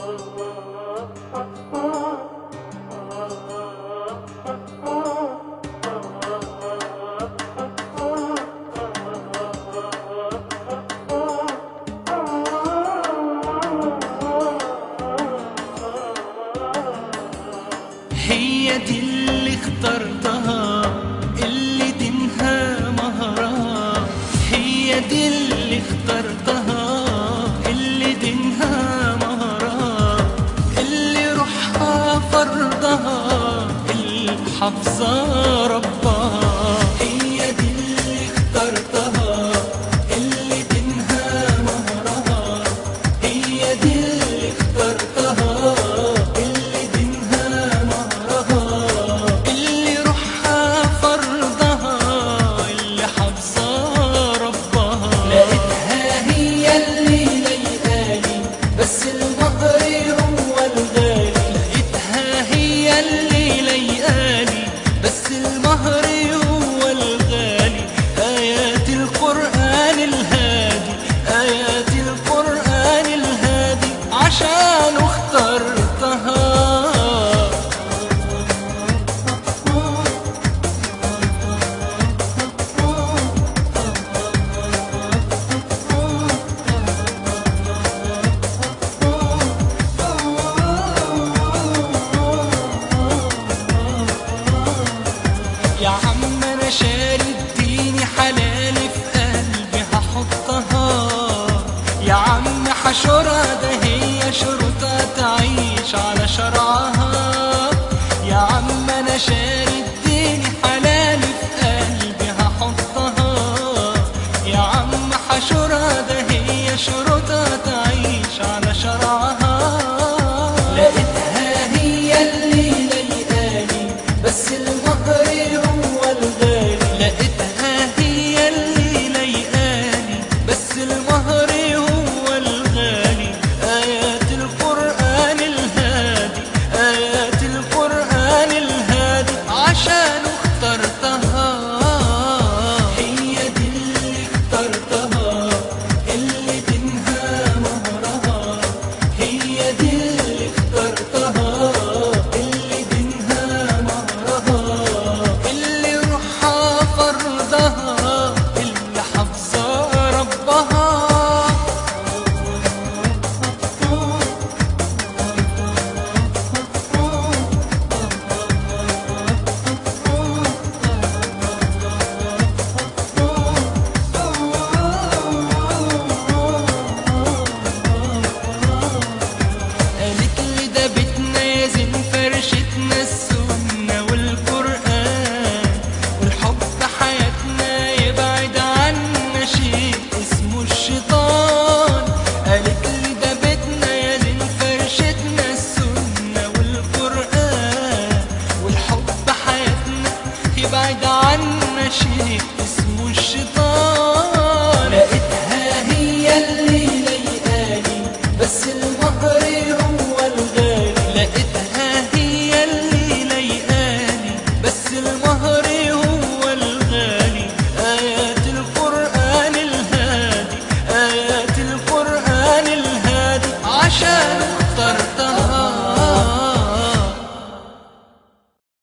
هي دي اللي اخترتها اللي دينها مهرها هي دي اللي اخترتها اللي دينها مهرها اللي روحها فرضها اللي حافظة ربها هي دي اللي اخترتها اللي دينها مهرها هي دي اللي اخترتها اللي دينها مهرها اللي روحها فرضها اللي حافظة ربها لقيتها هي اللي ليالي بس المهر هو الغالي لقيتها هي اللي ليالي بس المهر هو الغالي آيات القرآن الهادي آيات القرآن الهادي عشان اخترتها يا عم انا شاري اديني حلالي في قلبي هحطها يا عم حشرها ده هي شروطها تعيش على شرعها يا عم انا شاري